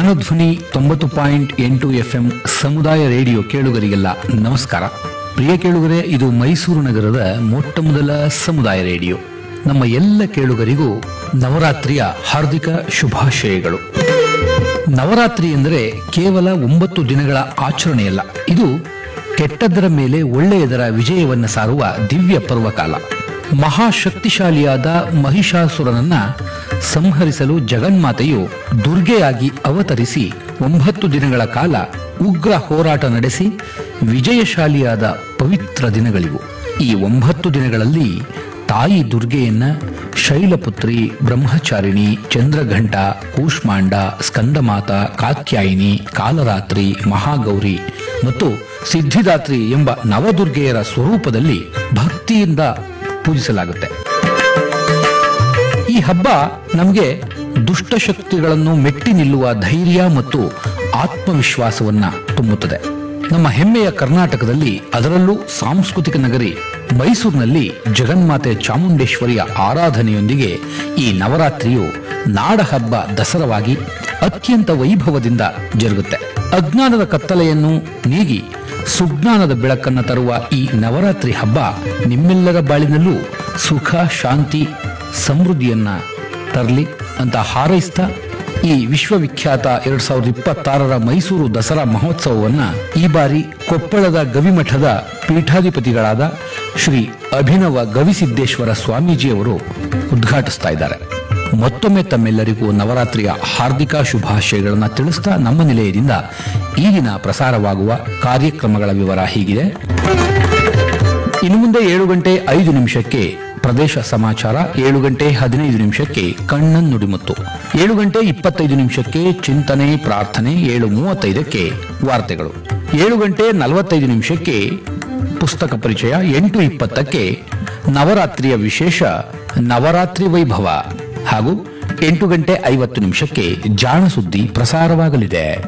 ಜನಧ್ವನಿ ತೊಂಬತ್ತು ಪಾಯಿಂಟ್ ಎಂಟು ಎಫ್ಎಂ ಸಮುದಾಯ ರೇಡಿಯೋ ಕೇಳುಗರಿಗೆಲ್ಲ ನಮಸ್ಕಾರ ಪ್ರಿಯ ಕೇಳುಗರೆ ಇದು ಮೈಸೂರು ನಗರದ ಮೊಟ್ಟ ಮೊದಲ ಸಮುದಾಯ ರೇಡಿಯೋ ನಮ್ಮ ಎಲ್ಲ ಕೇಳುಗರಿಗೂ ನವರಾತ್ರಿಯ ಹಾರ್ದಿಕ ಶುಭಾಶಯಗಳು ನವರಾತ್ರಿ ಎಂದರೆ ಕೇವಲ ಒಂಬತ್ತು ದಿನಗಳ ಆಚರಣೆಯಲ್ಲ ಇದು ಕೆಟ್ಟದ್ದರ ಮೇಲೆ ಒಳ್ಳೆಯದರ ವಿಜಯವನ್ನು ಸಾರುವ ದಿವ್ಯ ಪರ್ವಕಾಲ ಮಹಾಶಕ್ತಿಶಾಲಿಯಾದ ಮಹಿಷಾಸುರನನ್ನ ಸಂಹರಿಸಲು ಜಗನ್ಮಾತೆಯು ದುರ್ಗೆಯಾಗಿ ಅವತರಿಸಿ ಒಂಬತ್ತು ದಿನಗಳ ಕಾಲ ಉಗ್ರ ಹೋರಾಟ ನಡೆಸಿ ವಿಜಯಶಾಲಿಯಾದ ಪವಿತ್ರ ದಿನಗಳಿವು ಈ ಒಂಬತ್ತು ದಿನಗಳಲ್ಲಿ ತಾಯಿ ದುರ್ಗೆಯನ್ನ ಶೈಲಪುತ್ರಿ ಬ್ರಹ್ಮಚಾರಿಣಿ ಚಂದ್ರಘಂಟ ಕೂಷ್ಮಾಂಡ ಸ್ಕಂದಮಾತ ಕಾತ್ಯಾಯಿನಿ ಕಾಲರಾತ್ರಿ ಮಹಾಗೌರಿ ಮತ್ತು ಸಿದ್ಧಿದಾತ್ರಿ ಎಂಬ ನವದುರ್ಗೆಯರ ಸ್ವರೂಪದಲ್ಲಿ ಭಕ್ತಿಯಿಂದ ಪೂಜಿಸಲಾಗುತ್ತೆ ಈ ಹಬ್ಬ ನಮಗೆ ದುಷ್ಟಶಕ್ತಿಗಳನ್ನು ಮೆಟ್ಟಿ ನಿಲ್ಲುವ ಧೈರ್ಯ ಮತ್ತು ಆತ್ಮವಿಶ್ವಾಸವನ್ನ ತುಂಬುತ್ತದೆ ನಮ್ಮ ಹೆಮ್ಮೆಯ ಕರ್ನಾಟಕದಲ್ಲಿ ಅದರಲ್ಲೂ ಸಾಂಸ್ಕೃತಿಕ ನಗರಿ ಮೈಸೂರಿನಲ್ಲಿ ಜಗನ್ಮಾತೆ ಚಾಮುಂಡೇಶ್ವರಿಯ ಆರಾಧನೆಯೊಂದಿಗೆ ಈ ನವರಾತ್ರಿಯು ನಾಡ ಹಬ್ಬ ದಸರವಾಗಿ ಅತ್ಯಂತ ವೈಭವದಿಂದ ಜರುಗುತ್ತೆ ಅಜ್ಞಾನದ ಕತ್ತಲೆಯನ್ನು ನೀಗಿ ಸುಜ್ಞಾನದ ಬೆಳಕನ್ನು ತರುವ ಈ ನವರಾತ್ರಿ ಹಬ್ಬ ನಿಮ್ಮೆಲ್ಲರ ಬಾಳಿನಲ್ಲೂ ಸುಖ ಶಾಂತಿ ಸಮೃದ್ಧಿಯನ್ನ ತರಲಿ ಅಂತ ಹಾರೈಸ್ತಾ ಈ ವಿಶ್ವವಿಖ್ಯಾತ ಎರಡ್ ಸಾವಿರದ ಇಪ್ಪತ್ತಾರರ ಮೈಸೂರು ದಸರಾ ಮಹೋತ್ಸವವನ್ನ ಈ ಬಾರಿ ಕೊಪ್ಪಳದ ಗವಿಮಠದ ಪೀಠಾಧಿಪತಿಗಳಾದ ಶ್ರೀ ಅಭಿನವ ಗವಿಸಿದ್ದೇಶ್ವರ ಸ್ವಾಮೀಜಿಯವರು ಉದ್ಘಾಟಿಸ್ತಾ ಇದ್ದಾರೆ ಮತ್ತೊಮ್ಮೆ ತಮ್ಮೆಲ್ಲರಿಗೂ ನವರಾತ್ರಿಯ ಹಾರ್ದಿಕ ಶುಭಾಶಯಗಳನ್ನು ತಿಳಿಸ್ತಾ ನಮ್ಮ ನಿಲಯದಿಂದ ಈ ದಿನ ಪ್ರಸಾರವಾಗುವ ಕಾರ್ಯಕ್ರಮಗಳ ವಿವರ ಹೀಗಿದೆ ಇನ್ನು ಮುಂದೆ ಏಳು ಗಂಟೆ ಐದು ನಿಮಿಷಕ್ಕೆ ಪ್ರದೇಶ ಸಮಾಚಾರ ಏಳು ಗಂಟೆ ಹದಿನೈದು ನಿಮಿಷಕ್ಕೆ ಕಣ್ಣನ್ ನುಡಿಮುತ್ತು ಏಳು ಗಂಟೆ ಇಪ್ಪತ್ತೈದು ನಿಮಿಷಕ್ಕೆ ಚಿಂತನೆ ಪ್ರಾರ್ಥನೆ ಏಳು ಮೂವತ್ತೈದಕ್ಕೆ ವಾರ್ತೆಗಳು ಏಳು ಗಂಟೆ ನಲವತ್ತೈದು ನಿಮಿಷಕ್ಕೆ ಪುಸ್ತಕ ಪರಿಚಯ ಎಂಟು ಇಪ್ಪತ್ತಕ್ಕೆ ನವರಾತ್ರಿಯ ವಿಶೇಷ ನವರಾತ್ರಿ ವೈಭವ ಹಾಗೂ ಎಂಟು ಗಂಟೆ ಐವತ್ತು ನಿಮಿಷಕ್ಕೆ ಜಾಣ ಸುದ್ದಿ ಪ್ರಸಾರವಾಗಲಿದೆ